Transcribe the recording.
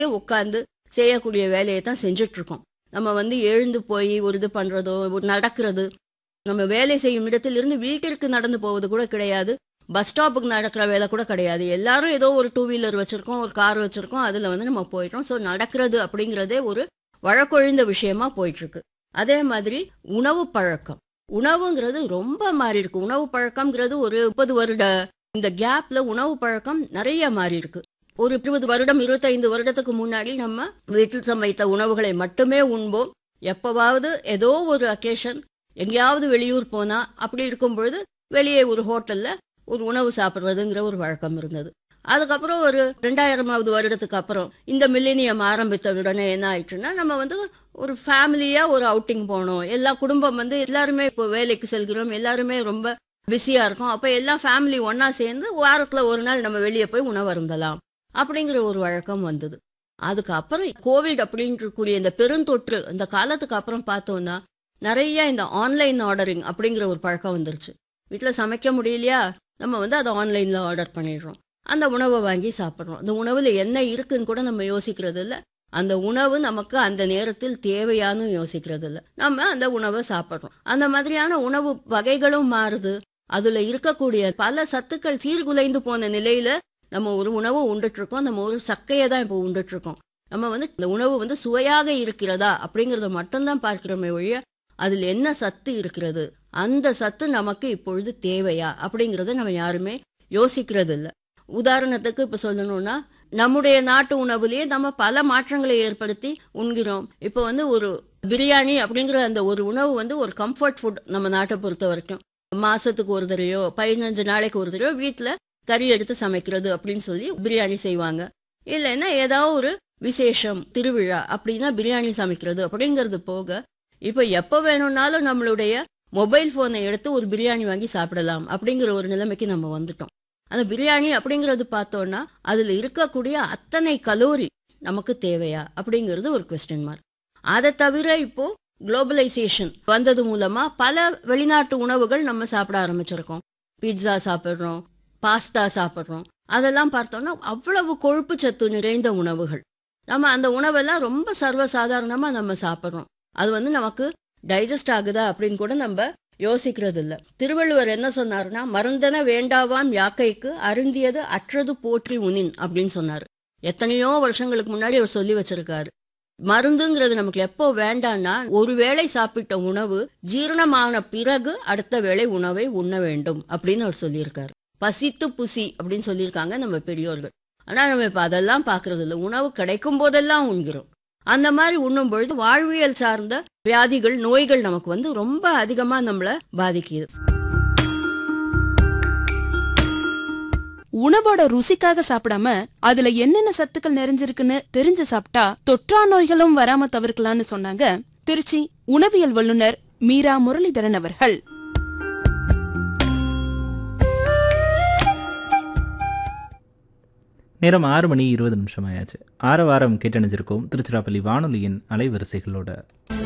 உட்கார்ந்து செய்யக்கூடிய வேலையை தான் செஞ்சுட்டு இருக்கோம் நம்ம வந்து எழுந்து போய் ஒரு இது பண்றதோ ஒரு நடக்கிறது நம்ம வேலை செய்யும் இடத்திலிருந்து வீட்டிற்கு நடந்து போவது கூட கிடையாது பஸ் ஸ்டாப்புக்கு நடக்கிற வேலை கூட கிடையாது எல்லாரும் ஏதோ ஒரு டூ வீலர் வச்சிருக்கோம் ஒரு கார் வச்சிருக்கோம் அதுல வந்து நம்ம போயிட்டோம் ஸோ நடக்கிறது அப்படிங்கிறதே ஒரு வழக்கொழிந்த விஷயமா போயிட்டு இருக்கு அதே மாதிரி உணவு பழக்கம் உணவுங்கிறது ரொம்ப மாறி இருக்கு உணவு பழக்கம்ங்கிறது ஒரு முப்பது வருட இந்த கேப்ல உணவு பழக்கம் நிறைய மாறி இருக்கு ஒரு இருபது வருடம் இருபத்தைந்து வருடத்துக்கு முன்னாடி நம்ம வீட்டில் சமைத்த உணவுகளை மட்டுமே உண்போம் எப்பவாவது ஏதோ ஒரு அக்கேஷன் எங்கேயாவது வெளியூர் போனா அப்படி இருக்கும் பொழுது வெளியே ஒரு ஹோட்டல்ல ஒரு உணவு சாப்பிட்றதுங்கிற ஒரு வழக்கம் இருந்தது அதுக்கப்புறம் ஒரு ரெண்டாயிரமாவது வருடத்துக்கு அப்புறம் இந்த மில்லேனியம் ஆரம்பித்த உடனே என்ன ஆயிடுச்சுன்னா நம்ம வந்து ஒரு ஃபேமிலியா ஒரு அவுட்டிங் போனோம் எல்லா குடும்பம் வந்து எல்லாருமே இப்போ வேலைக்கு செல்கிறோம் எல்லாருமே ரொம்ப பிஸியா இருக்கோம் அப்ப எல்லா ஃபேமிலி ஒண்ணா சேர்ந்து வாரத்துல ஒரு நாள் நம்ம வெளியே போய் உணவு அருந்தலாம் அப்படிங்கிற ஒரு வழக்கம் வந்தது அதுக்கப்புறம் கோவிட் அப்படின்றக்கூடிய இந்த பெருந்தொற்று இந்த காலத்துக்கு அப்புறம் பார்த்தோம்னா நிறைய இந்த ஆன்லைன் ஆர்டரிங் அப்படிங்கிற ஒரு பழக்கம் வந்துருச்சு வீட்டில் சமைக்க முடியலையா நம்ம வந்து அதை ஆன்லைனில் ஆர்டர் பண்ணிடுறோம் அந்த உணவை வாங்கி சாப்பிட்றோம் அந்த உணவில் என்ன இருக்குன்னு கூட நம்ம யோசிக்கிறது இல்லை அந்த உணவு நமக்கு அந்த நேரத்தில் தேவையானு யோசிக்கிறது இல்லை நம்ம அந்த உணவை சாப்பிட்றோம் அந்த மாதிரியான உணவு வகைகளும் மாறுது அதுல இருக்கக்கூடிய பல சத்துக்கள் சீர்குலைந்து போன நிலையில நம்ம ஒரு உணவு உண்டுட்டு இருக்கோம் நம்ம ஒரு சக்கையை தான் இப்போ உண்டுட்டு இருக்கோம் நம்ம வந்து இந்த உணவு வந்து சுவையாக இருக்கிறதா அப்படிங்கறத மட்டும்தான் பார்க்கிறோமே ஒழிய அதில் என்ன சத்து இருக்கிறது அந்த சத்து நமக்கு இப்பொழுது தேவையா அப்படிங்கறத நம்ம யாருமே யோசிக்கிறது இல்லை உதாரணத்துக்கு இப்ப சொல்லணும்னா நம்முடைய நாட்டு உணவுலயே நம்ம பல மாற்றங்களை ஏற்படுத்தி உண்கிறோம் இப்போ வந்து ஒரு பிரியாணி அப்படிங்கிற அந்த ஒரு உணவு வந்து ஒரு கம்ஃபர்ட் ஃபுட் நம்ம நாட்டை பொறுத்த வரைக்கும் மாசத்துக்கு ஒரு தடவையோ பதினஞ்சு நாளைக்கு ஒரு தடவையோ வீட்டில் கறி எடுத்து சமைக்கிறது அப்படின்னு சொல்லி பிரியாணி செய்வாங்க இல்லைன்னா ஏதாவது ஒரு விசேஷம் திருவிழா அப்படின்னா பிரியாணி சமைக்கிறது அப்படிங்கிறது போக இப்போ எப்போ வேணும்னாலும் நம்மளுடைய மொபைல் ஃபோனை எடுத்து ஒரு பிரியாணி வாங்கி சாப்பிடலாம் அப்படிங்கிற ஒரு நிலைமைக்கு நம்ம வந்துட்டோம் அந்த பிரியாணி அப்படிங்கிறது பார்த்தோம்னா அதில் இருக்கக்கூடிய அத்தனை கலோரி நமக்கு தேவையா அப்படிங்கிறது ஒரு கொஸ்டின் மார்க் அதை தவிர இப்போ குளோபலைசேஷன் வந்தது மூலமா பல வெளிநாட்டு உணவுகள் நம்ம சாப்பிட ஆரம்பிச்சிருக்கோம் பீட்சா சாப்பிட்றோம் பாஸ்தா சாப்பிட்றோம் அதெல்லாம் பார்த்தோம்னா அவ்வளவு கொழுப்பு சத்து நிறைந்த உணவுகள் நம்ம அந்த உணவெல்லாம் ரொம்ப சர்வசாதாரணமா நம்ம சாப்பிட்றோம் அது வந்து நமக்கு டைஜஸ்ட் ஆகுதா அப்படின்னு கூட நம்ம யோசிக்கிறது இல்ல திருவள்ளுவர் என்ன சொன்னாருன்னா மருந்தன வேண்டாவான் யாக்கைக்கு அருந்தியது அற்றது போற்றி உனின் அப்படின்னு சொன்னாரு எத்தனையோ வருஷங்களுக்கு முன்னாடி அவர் சொல்லி வச்சிருக்காரு மருந்துங்கிறது நமக்கு எப்போ வேண்டாம்னா ஒரு வேளை சாப்பிட்ட உணவு ஜீரணமான பிறகு அடுத்த வேளை உணவை உண்ண வேண்டும் அப்படின்னு அவர் சொல்லியிருக்காரு பசித்து புசி அப்படின்னு சொல்லியிருக்காங்க நம்ம பெரியோர்கள் ஆனா நம்ம இப்ப அதெல்லாம் பாக்குறது இல்லை உணவு கிடைக்கும் போதெல்லாம் உண்கிறோம் அந்த மாதிரி உண்ணும் பொழுது வாழ்வியல் சார்ந்த வியாதிகள் நோய்கள் நமக்கு வந்து ரொம்ப அதிகமா நம்மள பாதிக்குது உணவோட ருசிக்காக சாப்பிடாம அதுல என்னென்ன சத்துக்கள் நிறைஞ்சிருக்குன்னு தெரிஞ்சு சாப்பிட்டா தொற்றா நோய்களும் வராம தவிர்க்கலாம்னு சொன்னாங்க திருச்சி உணவியல் வல்லுனர் மீரா முரளிதரன் அவர்கள் நேரம் ஆறு மணி இருபது நிமிஷம் ஆயாச்சு ஆறு வாரம் கேட்டணிஞ்சிருக்கோம் திருச்சிராப்பள்ளி வானொலியின் அலைவரிசைகளோட